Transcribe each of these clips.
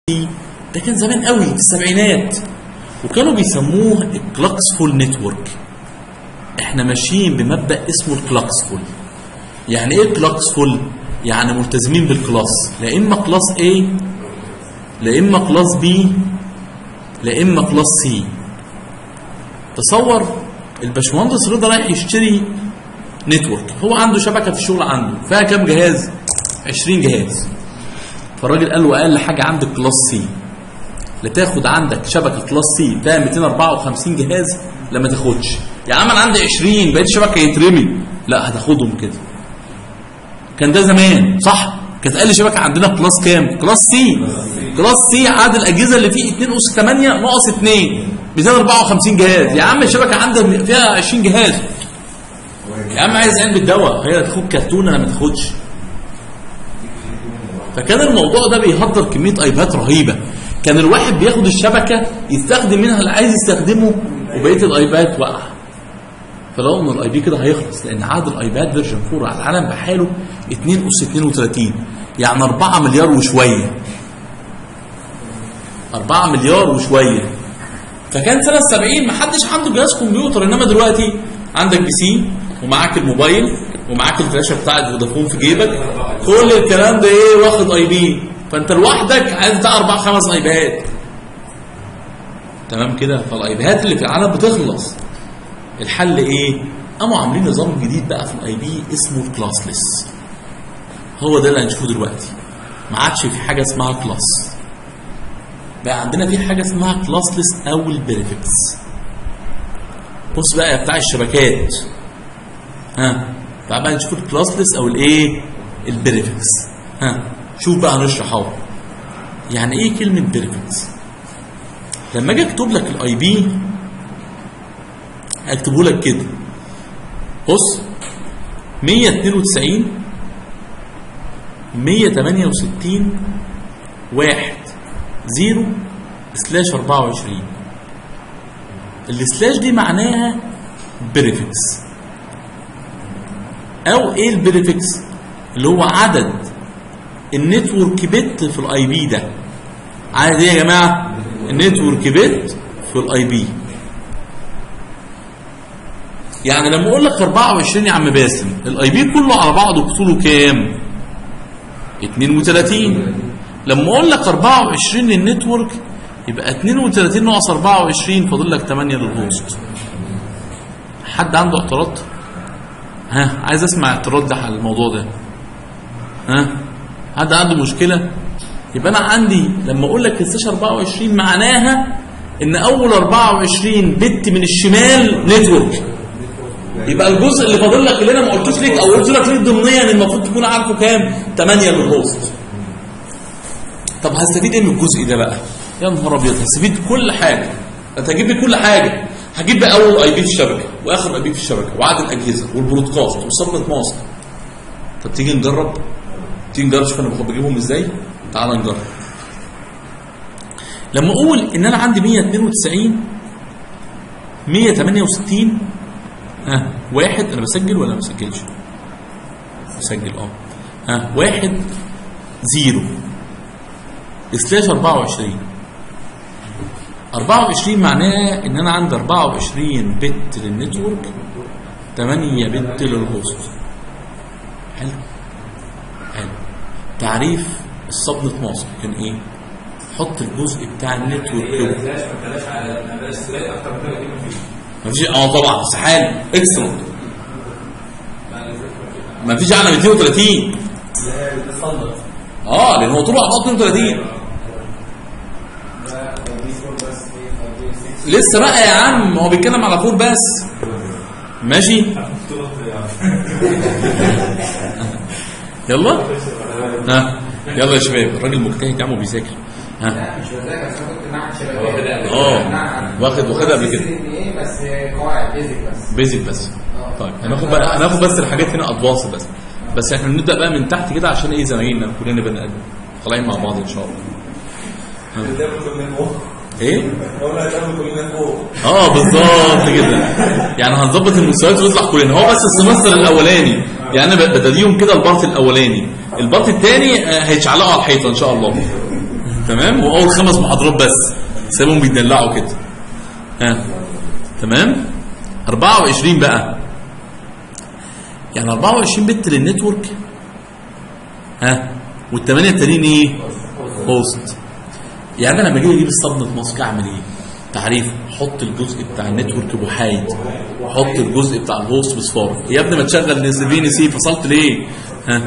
سي ده كان زمان قوي في السبعينات وكانوا بيسموه الكلاكسفول نتورك احنا ماشيين بمبدا اسمه الكلاكسفول يعني ايه كلاكسفول يعني ملتزمين بالكلاس لا اما كلاس A لا اما كلاس B لا اما كلاس C تصور الباشمهندس رضا رايح يشتري نتورك هو عنده شبكه في الشغل عنده فيها كام جهاز 20 جهاز فالراجل قال له اقل حاجه عندك كلاس سي لا تاخد عندك شبكه كلاس سي فيها 254 جهاز لا ما تاخدش يا عم انا عندي 20 بقيت شبكه يترمي لا هتاخدهم كده كان ده زمان صح كانت اقل شبكه عندنا كلاس كام كلاس سي كلاس سي عدد الاجهزه اللي فيه 2 اس 8 ناقص 2 254 جهاز يا عم الشبكه عندك فيها 20 جهاز يا عم عايز علبه دواء هي تاخد كرتونه لا ما تاخدش فكان الموضوع ده بيهدر كميه ايباد رهيبه كان الواحد بياخد الشبكه يستخدم منها اللي عايز يستخدمه وبقيه الايباد وقع فلو ان الاي بي كده هيخلص لان عدد الايباد فيرجن 4 على العالم بحاله 2 اس 32 يعني 4 مليار وشويه 4 مليار وشويه فكان سنه 70 ما حدش عنده جهاز كمبيوتر انما دلوقتي عندك بي سي ومعاك الموبايل ومعاك الفلاشه بتاعت فودافون في جيبك كل الكلام ده ايه واخد اي بي فانت لوحدك عايز بتاع اربع خمس ايباد تمام كده فالايباد اللي في العالم بتخلص الحل ايه قاموا عاملين نظام جديد بقى في الاي بي اسمه الكلاسلس هو ده اللي هنشوفه دلوقتي ما عادش في حاجه اسمها كلاس بقى عندنا في حاجه اسمها كلاسلس او البريفكس بص بقى يا بتاع الشبكات ها تعال بقى نشوف الكلاسلس او الايه البريفكس ها شوف بقى هنشرح اهو يعني ايه كلمه بريفكس لما اجي اكتب لك الاي بي هكتبه لك كده بص 192 168 واحد زيرو سلاش 24 السلاش دي معناها بريفكس او ايه البريفكس اللي هو عدد النتورك بت في الاي بي ده عدد ايه يا جماعه النتورك بت في الاي بي يعني لما اقول لك 24 يا عم باسم الاي بي كله على بعضه طوله كام 32 لما اقول لك 24 للنتورك يبقى 32 ناقص 24 فاضل لك 8 للهوست حد عنده اعتراض ها عايز اسمع اعتراض ده على الموضوع ده ها حد عنده مشكله يبقى انا عندي لما اقول لك السلاش 24 معناها ان اول 24 بت من الشمال نتورك يبقى الجزء اللي فاضل لك اللي انا ما قلتوش ليك او قلت لك ليك ضمنيا المفروض تكون عارفه كام 8 للهوست طب هستفيد ايه من الجزء ده بقى يا نهار ابيض هستفيد كل حاجه انت هتجيب لي كل حاجه هجيب بقى اول اي بي في الشبكه واخر اي بي في الشبكه وعدد الاجهزه والبرودكاست وصلت ماست طب تيجي نجرب تيجي نجرب شوف انا بجيبهم ازاي تعال نجرب لما اقول ان انا عندي 192 168 ها واحد انا بسجل ولا ما بسجلش؟ بسجل اه ها واحد زيرو سلاش 24 24 معناها ان انا عندي 24 بت للنتورك 8 بت للهوست حلو حلو تعريف الصبنة مصر كان ايه؟ حط الجزء بتاع النتورك كده مفيش اه طبعا استحاله اكسلنت مفيش اعلى من 32 اه لان هو طول بعضه 32 لسه بقى يا عم هو بيتكلم على فور بس ماشي يلا ها يلا يا شباب الراجل مجتهد يا عم وبيذاكر ها مش بذاكر بس أنا كنت معاك شباب اه واخد واخدها قبل كده ايه بس قواعد بيزك بس بيزك بس طيب هناخد بقى هناخد بس الحاجات هنا ادفانس بس بس احنا بنبدا بقى من تحت كده عشان ايه زمايلنا كلنا بني ادم طالعين مع بعض ان شاء الله ايه اه بالظبط كده يعني هنظبط المستويات ونطلع كلنا هو بس السمستر الاولاني يعني انا بداديهم كده البارت الاولاني البارت الثاني هيتشعلقوا على الحيطه ان شاء الله تمام واول خمس محاضرات بس سيبهم بيدلعوا كده ها تمام 24 بقى يعني 24 بت للنتورك ها والثمانيه التانيين ايه هوست يعني انا لما اجي اجيب الصدمه ماسك اعمل ايه تعريف حط الجزء بتاع النتورك محايد حط الجزء بتاع الهوست بصفار يا ابني ما تشغل نس في سي فصلت ليه ها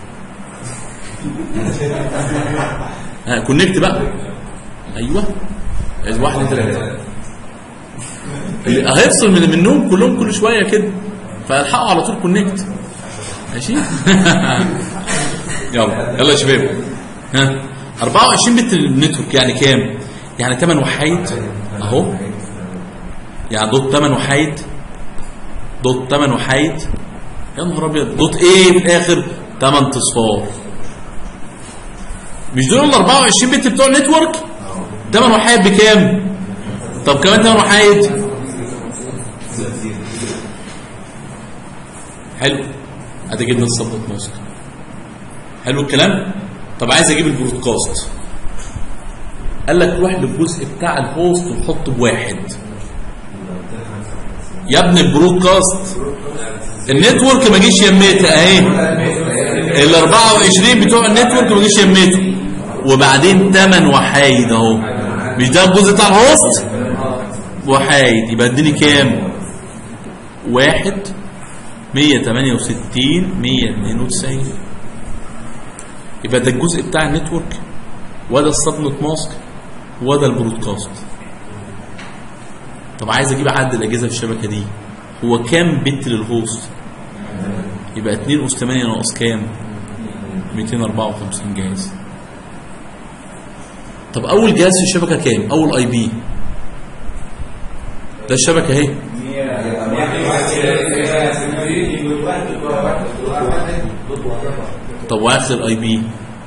ها كونكت بقى ايوه عايز واحد اتنين تلاته اللي هيفصل من منهم كلهم كل شويه كده فالحقوا على طول كونكت ماشي يلا يلا يا شباب ها 24 بت النتورك يعني كام يعني 8 وحيد اهو يعني دوت 8 وحيد دوت 8 وحيد يا نهار ابيض دوت ايه في الاخر 8 اصفار مش دول ال 24 بت بتوع النتورك 8 وحيد بكام طب كمان 8 وحيد حلو ادي جبنا السبت ماسك حلو الكلام طب عايز اجيب البرودكاست قال لك روح للجزء بتاع الهوست وحطه بواحد يا ابني البرودكاست النتورك ما جيش يميتها اهي ال 24 بتوع النتورك ما جيش يميته وبعدين 8 وحايد اهو مش ده الجزء بتاع الهوست وحايد يبقى اديني كام واحد 168 192 يبقى ده الجزء بتاع النتورك وده السبنت ماسك وده البرودكاست طب عايز اجيب عدد الاجهزه في الشبكه دي هو كام بت للهوست يبقى 2 اس 8 ناقص كام 254 جهاز طب اول جهاز في الشبكه كام اول اي بي ده الشبكه اهي طب واخر اي بي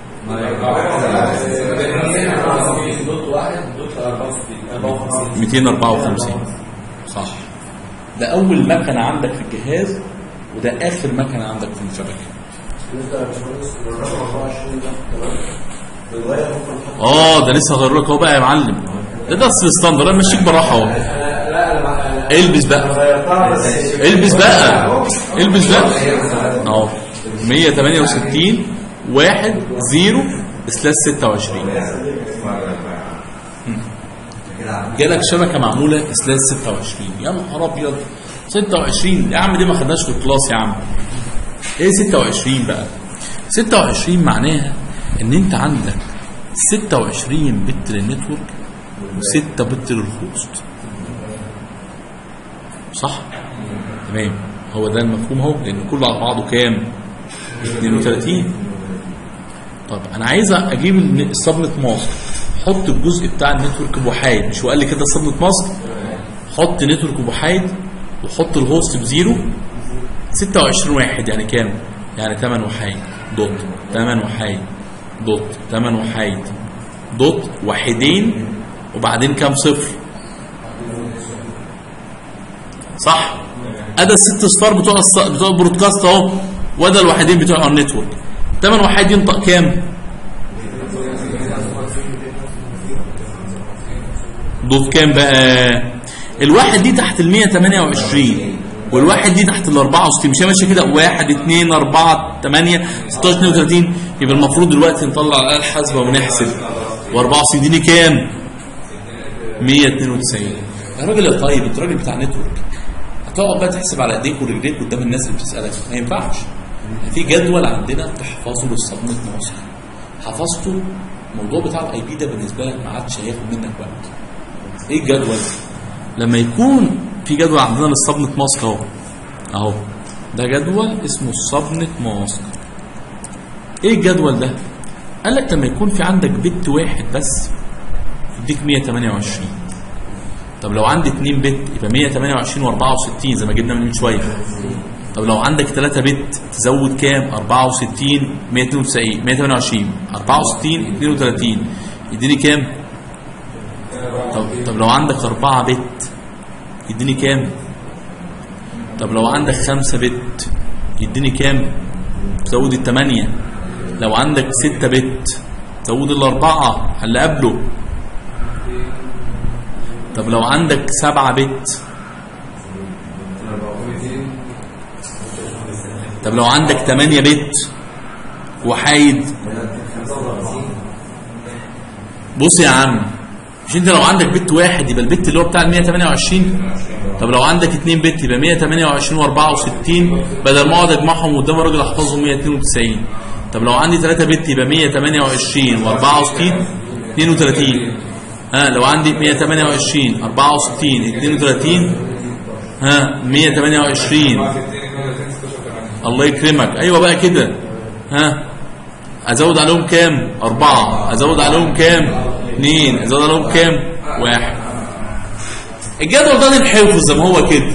واحد 254 صح ده اول مكنه عندك في الجهاز وده اخر مكنه عندك في الشبكه اه ده لسه هغير لك اهو بقى يا معلم ده ده الستاندر انا ماشيك بالراحه اهو البس بقى البس بقى البس بقى اهو 168 1 0 سلاش 26 جالك شبكه معموله سلاش 26 يا نهار ابيض 26 يا عم دي ما خدناش في الكلاس يا عم ايه 26 بقى 26 معناها ان انت عندك 26 بت للنتورك و6 بت للهوست صح تمام هو ده المفهوم اهو لان كله على بعضه كام 32 طب انا عايز اجيب الن- السبنت ماسك حط الجزء بتاع النتورك بوحايد مش هو قال لي كده السبنت ماسك حط نتورك بوحايد وحط الهوست بزيرو 26 واحد يعني كام يعني 8 وحايد دوت 8 وحايد دوت 8 وحايد دوت واحدين وبعدين كام صفر صح ادي الست اصفار بتوع الص... بتوع البرودكاست اهو وده الوحيدين بتوع النتورك 8 وحيد ينطق كام دوت كام بقى الواحد دي تحت ال 128 والواحد دي تحت ال 64 مش هي ماشيه كده 1 2 4 8 16 32 يبقى المفروض دلوقتي نطلع الاله الحاسبه ونحسب و64 دي كام 192 يا راجل يا طيب انت راجل بتاع نتورك هتقعد بقى تحسب على ايديك ورجليك قدام الناس اللي بتسالك ما ينفعش في جدول عندنا تحفظه للصدمة ماسك حفظته الموضوع بتاع الاي بي ده بالنسبه لك ما عادش هياخد منك وقت ايه الجدول لما يكون في جدول عندنا للصبنة ماسك اهو اهو ده جدول اسمه الصبنة ماسك ايه الجدول ده قال لك لما يكون في عندك بت واحد بس يديك 128 طب لو عندي 2 بت يبقى 128 و64 زي ما جبنا من شويه طب لو عندك 3 بت تزود كام 64 192 128 64 32 يديني كام طب طب لو عندك 4 بت يديني كام طب لو عندك 5 بت يديني كام زود الثمانية لو عندك 6 بت زود الأربعة اللي قبله طب لو عندك سبعة بت طب لو عندك تمانية بت وحايد بص يا عم مش انت لو عندك بت واحد يبقى البت اللي هو بتاع ال 128 طب لو عندك اتنين بت يبقى 128 و64 بدل ما اقعد اجمعهم قدام الراجل احفظهم 192 طب لو عندي 3 بت يبقى 128 و64 32 ها لو عندي 128 64 32 ها 128 الله يكرمك ايوه بقى كده ها ازود عليهم كام اربعة ازود عليهم كام اثنين ازود عليهم كام واحد الجدول ده الحفظ زي ما هو كده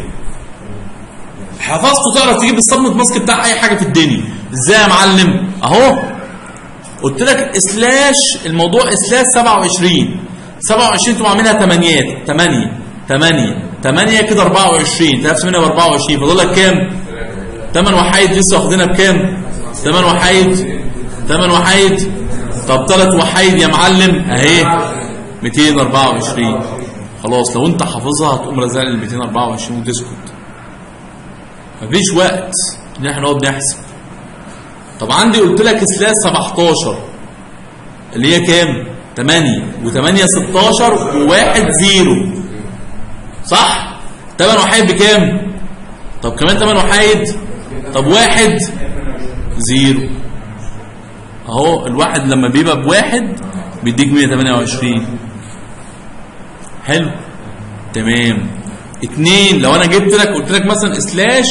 حفظته تعرف تجيب الصدمة ماسك بتاع اي حاجة في الدنيا ازاي يا معلم اهو قلت لك سلاش الموضوع سلاش 27 27 تبقى عاملها ثمانيات 8 8 8 كده 24 3 8 ب 24 فاضل لك كام 8 وحايد لسه واخدينها بكام 8 وحايد 8 وحايد طب 3 وحايد يا معلم اهي 224 خلاص لو انت حافظها هتقوم رازع ال 224 وتسكت مفيش وقت ان احنا نقعد نحسب طب عندي قلت لك سلاش 17 اللي هي كام 8 و8 16 و1 0 صح 8 وحايد بكام طب كمان 8 وحايد طب واحد زيرو اهو الواحد لما بيبقى بواحد بيديك 128 حلو تمام اتنين لو انا جبت لك قلت لك مثلا سلاش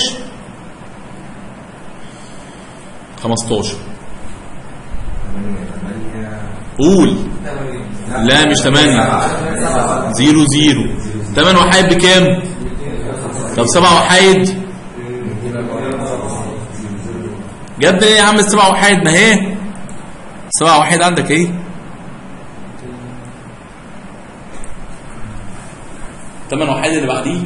15 قول لا مش 8 زيرو زيرو 8 وحايد بكام طب 7 وحايد جد ايه يا عم السبعة وحيد ما هي سبعة وحيد عندك ايه تمن وحيد اللي بعديه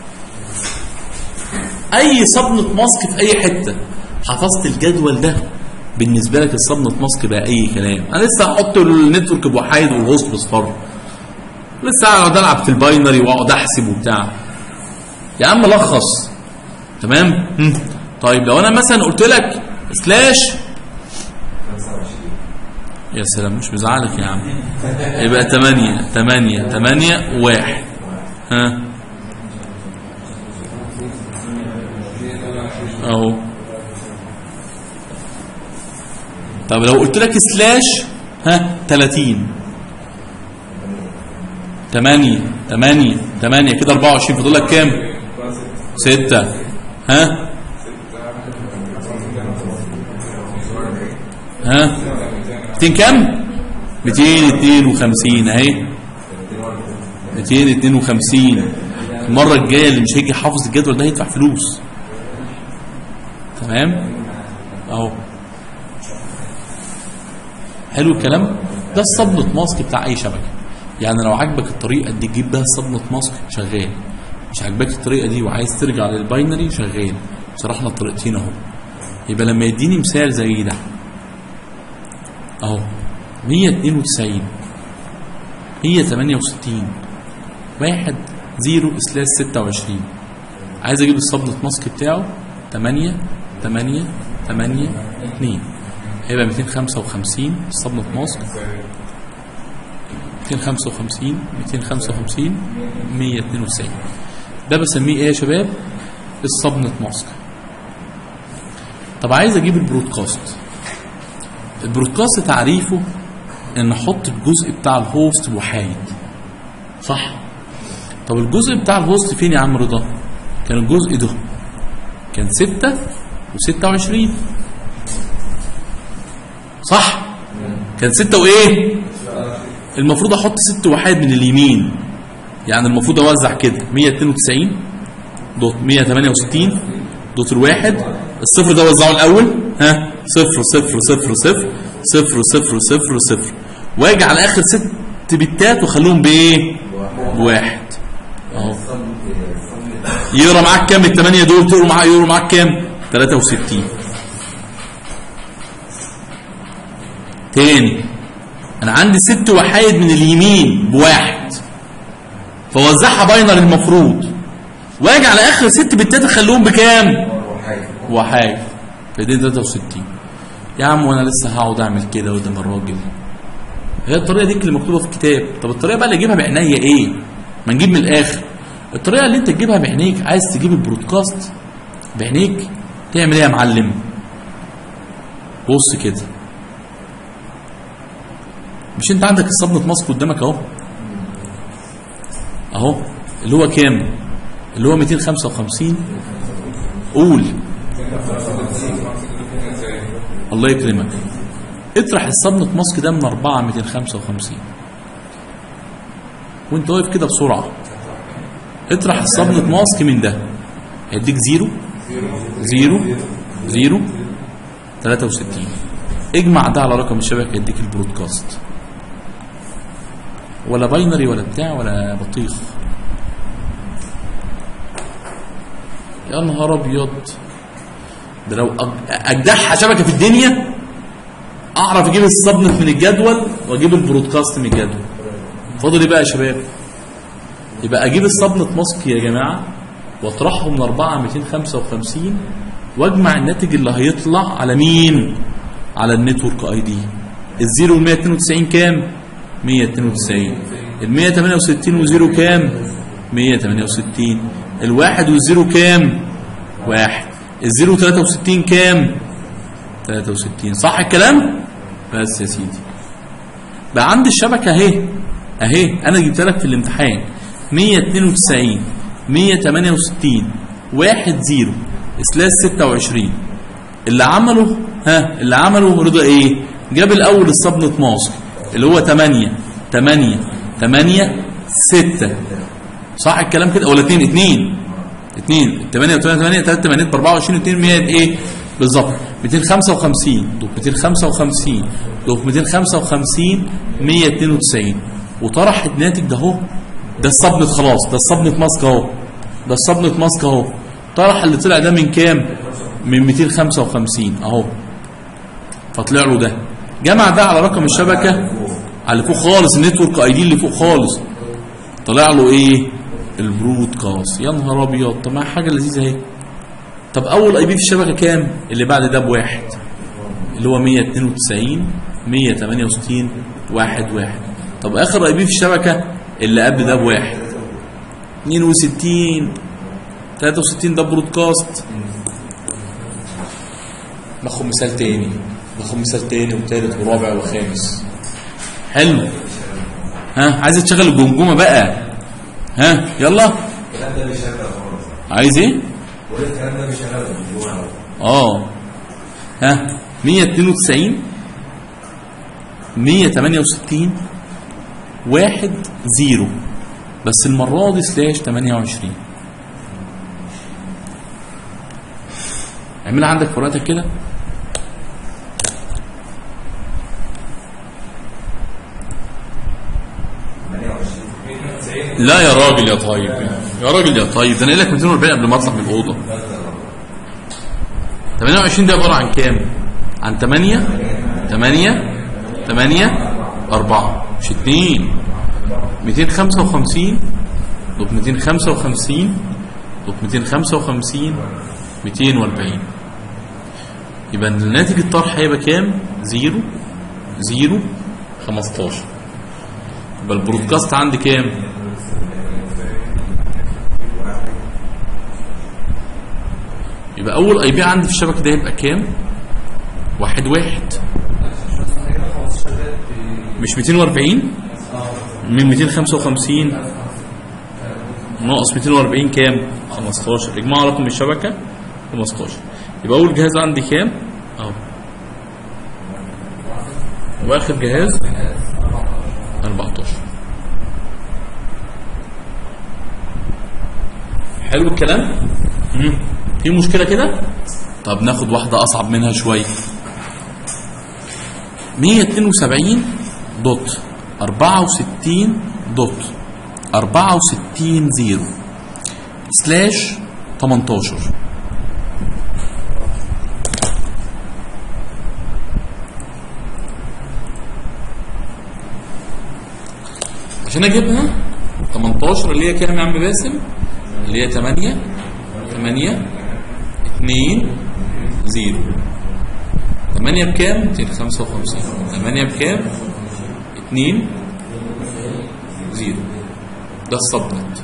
اي صبنة ماسك في اي حتة حفظت الجدول ده بالنسبة لك الصبنة ماسك بقى اي كلام انا لسه هحط النتورك بوحيد والهوست بصفر لسه هقعد العب في الباينري واقعد احسب وبتاع يا عم لخص تمام هم. طيب لو انا مثلا قلت لك سلاش يا سلام مش مزعلك يا عم يبقى 8 8 8 1 ها اهو طب لو قلت لك سلاش ها 30 8 8 8 كده 24 فاضل لك كام 6 ها ها 200 كام 252 اهي 252 المره الجايه اللي مش هيجي حافظ الجدول ده هيدفع فلوس تمام اهو حلو الكلام ده الصبنة ماسك بتاع اي شبكه يعني لو عجبك الطريقه دي تجيب بها صبنة ماسك شغال مش عجبك الطريقه دي وعايز ترجع للباينري شغال شرحنا الطريقتين اهو يبقى لما يديني مثال زي ده اهو 192 168 واحد زيرو سلاش 26 عايز اجيب الصبنة ماسك بتاعه 8 8 8 2 هيبقى 255 الصبنة ماسك 255 255 192 ده بسميه ايه يا شباب الصبنة ماسك طب عايز اجيب البرودكاست البرودكاست تعريفه ان احط الجزء بتاع الهوست وحايد صح طب الجزء بتاع الهوست فين يا عم رضا كان الجزء ده كان 6 و26 صح كان 6 وايه المفروض احط 6 وحايد من اليمين يعني المفروض اوزع كده 192 دوت 168 دوت الواحد الصفر ده وزعه الاول ها صفر صفر صفر صفر صفر صفر صفر صفر واجي على اخر ست بتات واخليهم بايه بواحد اهو يقرا معاك كام الثمانيه دول تقروا معاك يقروا معاك كام 63 تاني انا عندي ست وحايد من اليمين بواحد فوزعها باينر المفروض واجي على اخر ست بتات اخليهم بكام وحاجه فدي 63 يا عم وانا لسه هقعد اعمل كده قدام الراجل هي الطريقه دي اللي مكتوبه في الكتاب طب الطريقه بقى اللي اجيبها بعينيا ايه ما نجيب من الاخر الطريقه اللي انت تجيبها بعينيك عايز تجيب البرودكاست بعينيك تعمل ايه يا معلم بص كده مش انت عندك الصبنة ماسك قدامك اهو اهو اللي هو كام اللي هو 255 قول الله يكرمك اطرح الصبنة ماسك ده من 4 255 وانت واقف كده بسرعة اطرح الصبنة ماسك من ده هيديك زيرو زيرو زيرو 63 اجمع ده على رقم الشبكة يديك البرودكاست ولا باينري ولا بتاع ولا بطيخ يا نهار ابيض ده لو أج- اجدعها شبكه في الدنيا اعرف اجيب السبنت من الجدول واجيب البرودكاست من الجدول فاضل ايه بقى يا شباب يبقى اجيب السبنت ماسك يا جماعه واطرحه من 4 255 واجمع الناتج اللي هيطلع على مين على النتورك اي دي الزيرو ال 192 كام 192 ال 168 وزيرو كام 168 الواحد والزيرو كام واحد الزيرو 63 كام 63 صح الكلام بس يا سيدي بقى عندي الشبكه اهي اهي انا جبتها لك في الامتحان 192 168 1 0 سلاش 26 اللي عمله ها اللي عمله رضا ايه جاب الاول السبنت ماسك اللي هو 8 8 8 6 صح الكلام كده ولا 2 2 2 8 8 8 3 8 ب 24 2 100 ايه بالظبط 255 دوك 255 دوك 255 192 وطرح الناتج ده اهو ده السبنت خلاص ده السبنت ماسك اهو ده السبنت ماسك اهو طرح اللي طلع ده من كام من 255 اهو فطلع له ده جمع ده على رقم الشبكه على اللي فوق خالص النتورك اي دي اللي فوق خالص طلع له ايه البرودكاست يا نهار ابيض طب ما حاجه لذيذه اهي طب اول اي بي في الشبكه كام اللي بعد ده بواحد اللي هو 192 168 واحد واحد طب اخر اي بي في الشبكه اللي قبل ده بواحد 62 63 ده برودكاست باخد مثال تاني باخد مثال تاني وتالت ورابع وخامس حلو ها عايز تشغل الجمجمه بقى ها يلا الكلام ده بيشغل خالص عايز ايه بقول الكلام ده بيشغل الجمعة اه ها 192 168 واحد زيرو بس المرة دي سلاش 28 اعملها عندك في ورقتك كده لا يا راجل يا طيب يا راجل يا طيب ده انا قايل لك 240 قبل ما اطلع من الاوضه 28 ده عباره عن كام؟ عن 8 8 8 4 مش 2 255 ضرب 255 ضرب 255 240 يبقى الناتج الطرح هيبقى كام؟ 0 0 15 يبقى البرودكاست عندي كام؟ يبقى اول اي بي عندي في الشبكه ده يبقى كام واحد واحد مش 240 من 255 ناقص 240 كام 15 اجماع رقم الشبكه 15 يبقى اول جهاز عندي كام اهو واخر جهاز 14 حلو الكلام مم. في مشكلة كده طب ناخد واحدة أصعب منها شوية 172 دوت 64 دوت 64 زيرو سلاش 18 عشان اجيبها 18 اللي هي كام يا عم باسم اللي هي 8 8 2 0 8 بكام 255 8 بكام 2 0 ده السبنت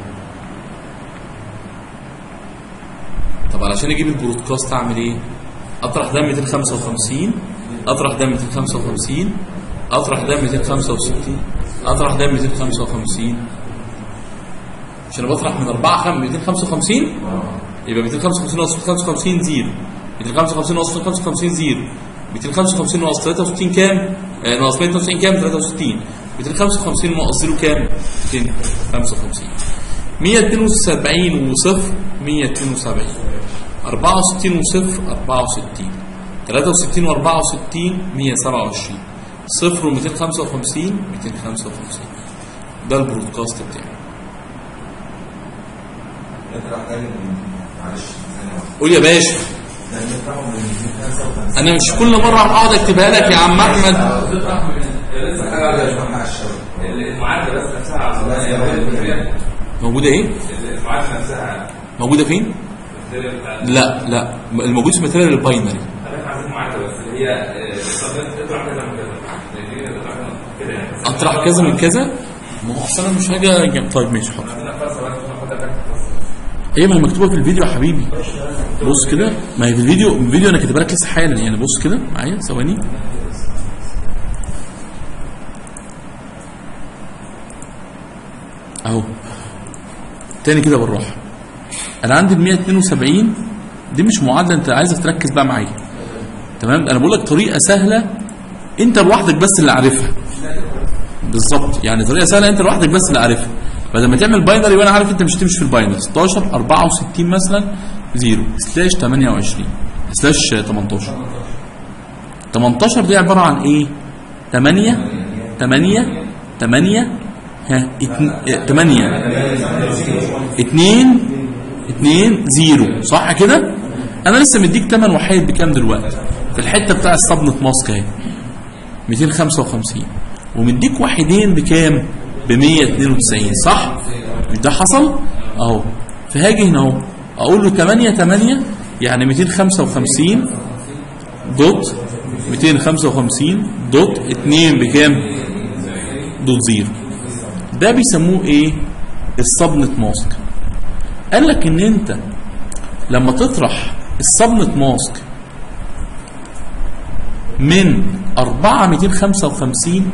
طب علشان اجيب البرودكاست اعمل ايه اطرح ده 255 اطرح ده 255 اطرح ده 265 اطرح ده 255 عشان بطرح من 4 5 255 يبقى 255 ناقص 255 زيرو 255 ناقص 255 زيرو 255 ناقص 63 كام؟ آه، ناقص 192 كام؟ 63 255 ناقص زيرو كام؟ 255 172 وصفر 172 64 وصفر 64 63 و64 127 صفر و255 255 ده البرودكاست بتاعي نطرح تاني من- معلش ثانية واحدة قول يا باشا ده نطرحه من 255 انا مش كل مره هقعد اكتبها لك يا عم احمد تطرح من لسه حاجه حاجة على مع الشباب المعادله بس نفسها على موجوده ايه المعادله نفسها موجوده فين لا لا الموجود في ماتيريال الباينري انا عايزين معادله بس اللي هي آه، تطرح كذا من كذا لأن دي تطرح كده يعني بس اطرح كذا من كذا ما هو اصل انا مش حاجه جم- طيب ماشي حاضر عندنا فرصه بس ناخدها تحت بس ايه ما هي مكتوبه في الفيديو يا حبيبي بص كده ما هي في الفيديو الفيديو انا كاتبها لك لسه حالا يعني بص كده معايا ثواني اهو تاني كده بالراحه انا عندي ال 172 دي مش معادله انت عايزك تركز بقى معايا تمام انا بقول لك طريقه سهله انت لوحدك بس اللي عارفها بالظبط يعني طريقه سهله انت لوحدك بس اللي عارفها بدل ما تعمل باينري وانا عارف انت مش هتمشي في الباينري 16 64 مثلا 0 سلاش 28 سلاش 18 18 دي عباره عن ايه 8 8 8 ها 8 2 2 0 صح كده انا لسه مديك 8 وحيد بكام دلوقتي في الحته بتاع الصبنه ماسك اهي 255 ومديك واحدين بكام ب 192 صح مش ده حصل اهو فهاجي هنا اهو اقول له 8 8 يعني 255 دوت 255 دوت 2 بكام دوت زيرو ده بيسموه ايه الصبنة ماسك قال لك ان انت لما تطرح الصبنة ماسك من 4 255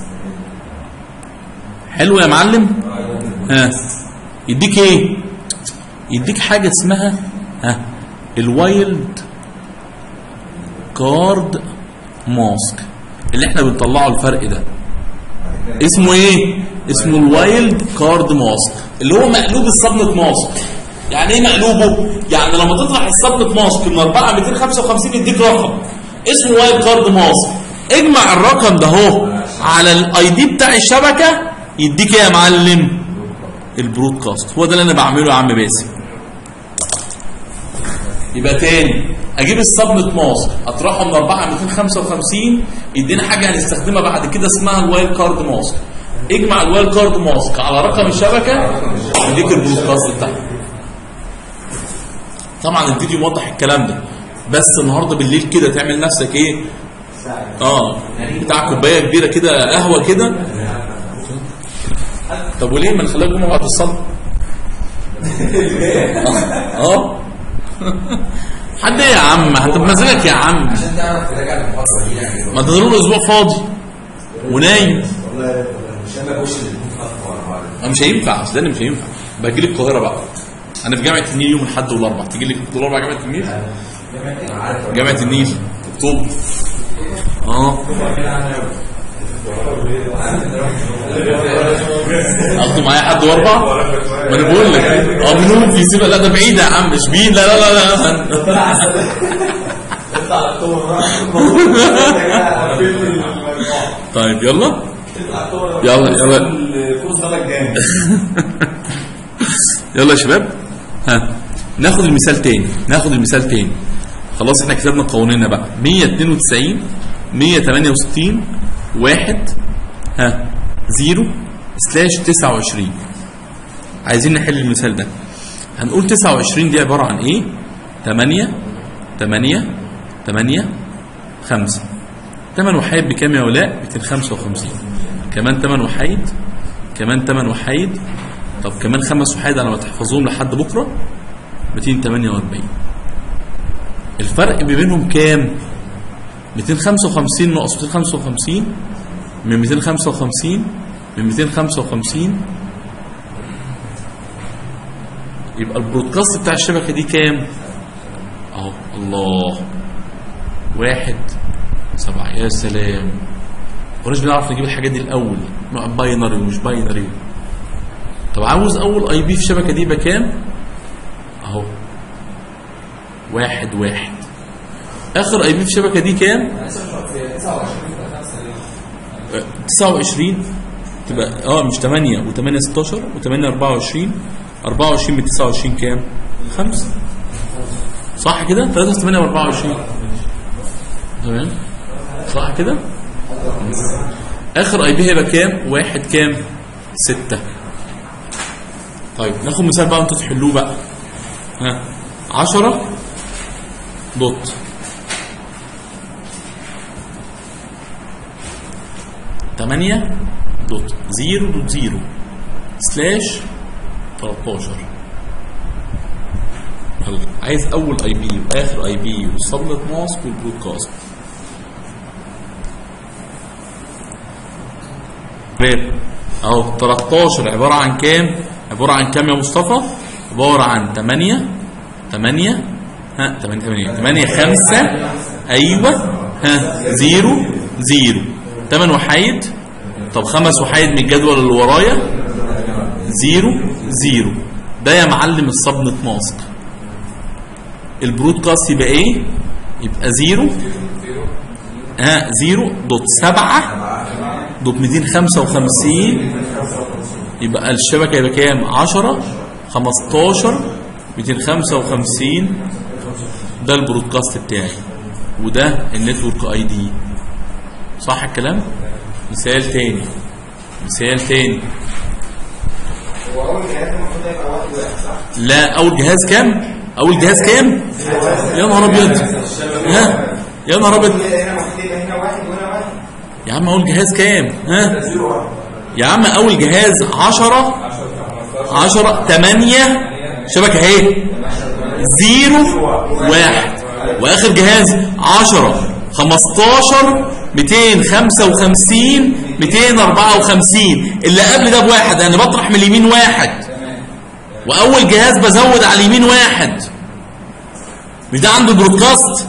حلو يا معلم ها يديك ايه يديك حاجه اسمها ها الوايلد كارد ماسك اللي احنا بنطلعه الفرق ده اسمه ايه اسمه الوايلد كارد ماسك اللي هو مقلوب الصبنة ماسك يعني ايه مقلوبه يعني لما تطرح الصبنة ماسك من 4 255 يديك رقم اسمه وايلد كارد ماسك اجمع الرقم ده اهو على الاي دي بتاع الشبكه يديك ايه يا معلم البرودكاست هو ده اللي انا بعمله يا عم باسم يبقى تاني اجيب السبنت ماسك اطرحه من 4 255 يدينا حاجه هنستخدمها بعد كده اسمها الوايلد كارد ماسك اجمع الوايلد كارد ماسك على رقم الشبكه يديك البرودكاست بتاعك طبعا الفيديو موضح الكلام ده بس النهارده بالليل كده تعمل نفسك ايه اه بتاع كوبايه كبيره كده قهوه كده طب وليه ما نخليها جمعه بعد الصلاه اه حد ايه يا عم حتى بمزاجك يا عم عشان تعرف تراجع المحاضرة دي يعني ما تضرب له اسبوع فاضي ونايم والله مش انا بخش الاثنين خط ورا بعض أنا مش هينفع اصل مش هينفع باجي لي القاهره بقى انا في جامعه النيل يوم الاحد والاربع تيجي لي الاربع جامعه النيل انا عارف جامعه النيل اكتوبر اه اخده معايا حد واربع ما انا بقول لك اه منهم في سيبه لا ده بعيد يا عم مش بين لا لا لا لا طيب يلا يلا يلا يلا يا شباب ها ناخد المثال تاني ناخد المثال تاني خلاص احنا كتبنا قوانيننا بقى 192 168 واحد ها زيرو سلاش 29 عايزين نحل المثال ده هنقول 29 دي عباره عن ايه 8 8 8 5 8 وحيد بكام يا ولاء 255 كمان 8 وحيد كمان 8 وحيد طب كمان خمس وحيد على ما تحفظوهم لحد بكره 248 الفرق ما بينهم كام 255 ناقص 255 من 255 من 255 يبقى البرودكاست بتاع الشبكه دي كام اهو الله واحد سبعة يا سلام وناش بنعرف نجيب الحاجات دي الاول باينري ومش باينري طب عاوز اول اي بي في الشبكه دي يبقى كام اهو واحد واحد اخر اي بي في الشبكه دي كام 29 تبقى اه مش 8 و8 16 و8 24 24 من 29 كام 5 صح كده 3 8 24 تمام صح كده اخر اي بي هيبقى كام واحد كام 6 طيب ناخد مثال بقى انتوا تحلوه بقى ها 10 دوت تمانية دوت زيرو دوت زيرو سلاش 13 يلا عايز اول اي بي واخر اي بي والسبنت ماسك والبرودكاست غير اهو 13 عباره عن كام عباره عن كام يا مصطفى عباره عن 8 8 ها 8 8 8 5 ايوه ها 0 0 8 وحيد طب خمس وحيد من الجدول اللي ورايا 0 0 ده يا معلم السبنت ماسك البرودكاست يبقى ايه يبقى 0 ها 0 دوت 7 دوت 255 يبقى الشبكه يبقى كام 10 15 255 ده البرودكاست بتاعي وده النتورك اي دي صح الكلام مثال تاني مثال تاني هو اول جهاز المفروض يبقى واحد واحد صح؟ لا اول جهاز كام اول جهاز كام يا نهار ابيض ها يا نهار ابيض هنا المفروض يبقى هنا واحد وهنا واحد يا عم اول جهاز كام ها زيرو واحد يا عم اول جهاز 10 10 8 شبكه اهي زيرو واحد واخر جهاز 10 15 255 254 اللي قبل ده بواحد انا بطرح من اليمين واحد واول جهاز بزود على اليمين واحد مش ده عنده برودكاست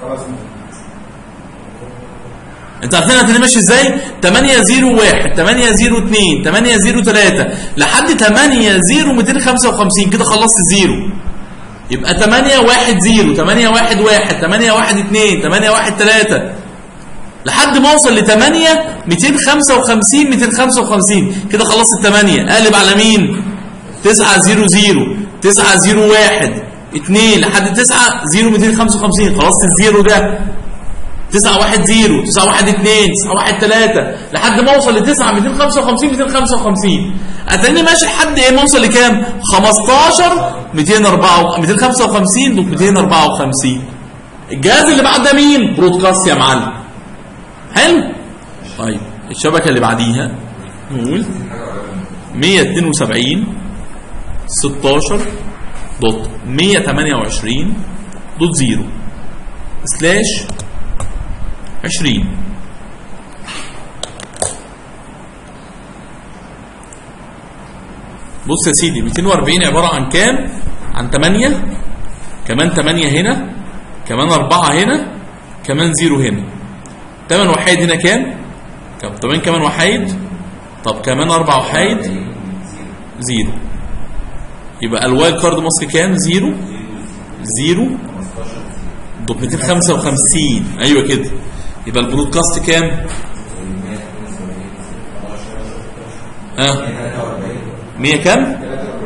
انت عارفين هتلاقي ماشي ازاي 8 0 1 8 0 2 8 0 3 لحد 8 0 255 كده خلصت الزيرو يبقى 8 1 0 8 1 1 8 1 2 8 1 3 لحد ما اوصل ل 8 255 255 كده خلصت الثمانية قلب على مين 9 0 0 9 0 1 2 لحد 9 0 255 خلصت الزيرو ده 9 1 0 9 1 2 9 1 3 لحد ما اوصل ل 9 255 255 اتاني ماشي لحد ايه ما اوصل لكام 15 204 255 دوت 254 الجهاز اللي بعد ده مين برودكاست يا معلم حلو طيب الشبكه اللي بعديها نقول 172 16 دوت 128 دوت 0 سلاش 20 بص يا سيدي 240 عبارة عن كام؟ عن 8 كمان 8 هنا كمان 4 هنا كمان 0 هنا 8 وحيد هنا كام؟ طب كمان كمان وحيد طب كمان 4 وحيد 0 يبقى الوايلد كارد مصر كام؟ 0 0 دوت 255 ايوه كده يبقى البرودكاست كام؟ ها 100 كام؟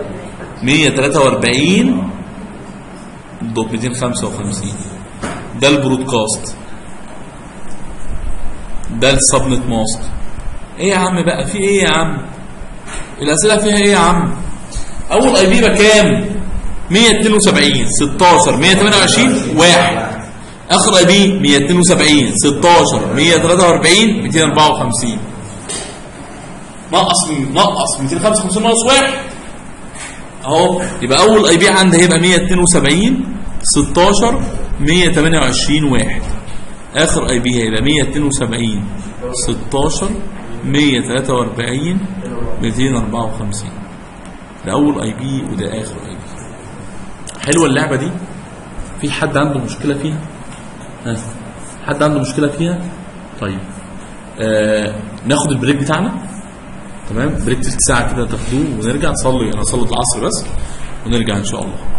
143 دوت 255 ده البرودكاست ده السبنت ماسك ايه يا عم بقى في ايه يا عم الاسئله فيها ايه يا عم اول اي بي بكام 172 16 128 واحد اخر اي بي 172 16 143 254 نقص نقص 255 ناقص واحد اهو يبقى اول اي بي عندي هيبقى 172 16 128 واحد اخر اي بي هيبقى 172 16 143 254 ده اول اي بي وده اخر اي بي حلوه اللعبه دي في حد عنده مشكله فيها ها حد عنده مشكله فيها طيب آه ناخد البريك بتاعنا تمام بريك تلت ساعه كده تاخدوه ونرجع نصلي انا صلاه العصر بس ونرجع ان شاء الله